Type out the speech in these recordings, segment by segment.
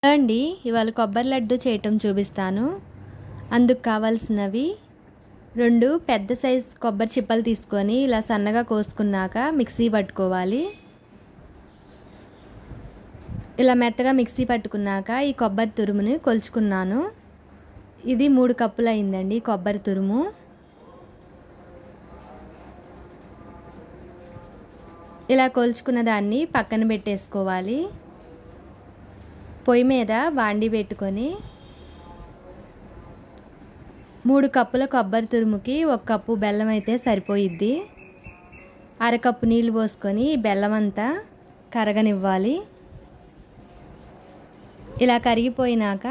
అండి ఇవాళ కొబ్బరి లడ్డు చేయటం చూపిస్తాను అందుకు కావాల్సినవి రెండు పెద్ద సైజ్ కొబ్బరి చిప్పలు తీసుకొని ఇలా సన్నగా కోసుకున్నాక మిక్సీ పట్టుకోవాలి ఇలా మెత్తగా మిక్సీ పట్టుకున్నాక ఈ కొబ్బరి తురుముని కొలుచుకున్నాను ఇది మూడు కప్పులు అయిందండి కొబ్బరి తురుము ఇలా కొలుచుకున్న దాన్ని పక్కన పెట్టేసుకోవాలి పొయ్యి మీద బాండి పెట్టుకొని మూడు కప్పుల కొబ్బరి తురుముకి ఒక కప్పు బెల్లం అయితే సరిపోయిద్ది అరకప్పు నీళ్ళు పోసుకొని బెల్లం అంతా కరగనివ్వాలి ఇలా కరిగిపోయినాక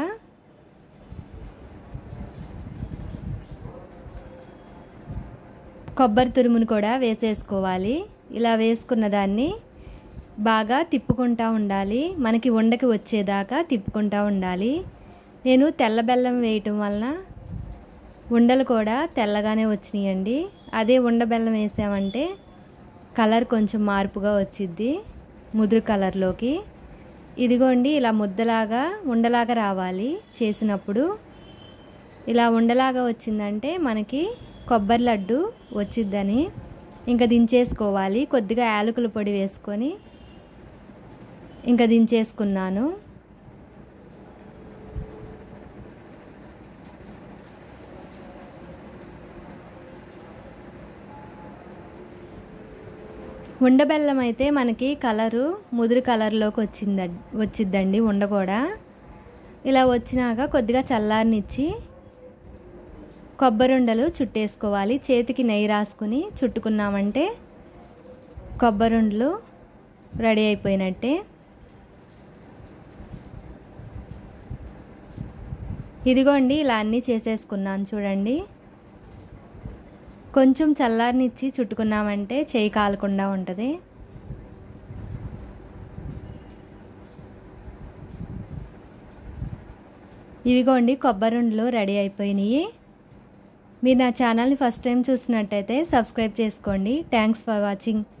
కొబ్బరి తురుమును కూడా వేసేసుకోవాలి ఇలా వేసుకున్న దాన్ని బాగా తిప్పుకుంటూ ఉండాలి మనకి ఉండకి వచ్చేదాకా తిప్పుకుంటూ ఉండాలి నేను తెల్ల బెల్లం వేయటం వలన ఉండలు కూడా తెల్లగానే వచ్చినాయండి అదే ఉండ బెల్లం వేసామంటే కలర్ కొంచెం మార్పుగా వచ్చిద్ది ముదురు కలర్లోకి ఇదిగోండి ఇలా ముద్దలాగా ఉండలాగా రావాలి చేసినప్పుడు ఇలా ఉండలాగా వచ్చిందంటే మనకి కొబ్బరి లడ్డు వచ్చిద్దని ఇంకా దించేసుకోవాలి కొద్దిగా యాలకుల పొడి వేసుకొని ఇంకా దించేసుకున్నాను ఉండబెల్లం అయితే మనకి కలరు ముదురు కలర్లోకి వచ్చింద వచ్చిద్దండి ఉండ కూడా ఇలా వచ్చినాక కొద్దిగా చల్లారనిచ్చి కొబ్బరి ఉండలు చుట్టేసుకోవాలి చేతికి నెయ్యి రాసుకుని చుట్టుకున్నామంటే కొబ్బరి ఉండలు రెడీ అయిపోయినట్టే ఇదిగోండి ఇలా అన్నీ చేసేసుకున్నాను చూడండి కొంచెం చల్లారనిచ్చి చుట్టుకున్నామంటే చేయి కాలకుండా ఉంటుంది ఇవిగోండి కొబ్బరి ఉండలు రెడీ అయిపోయినాయి మీరు నా ఛానల్ని ఫస్ట్ టైం చూసినట్టయితే సబ్స్క్రైబ్ చేసుకోండి థ్యాంక్స్ ఫర్ వాచింగ్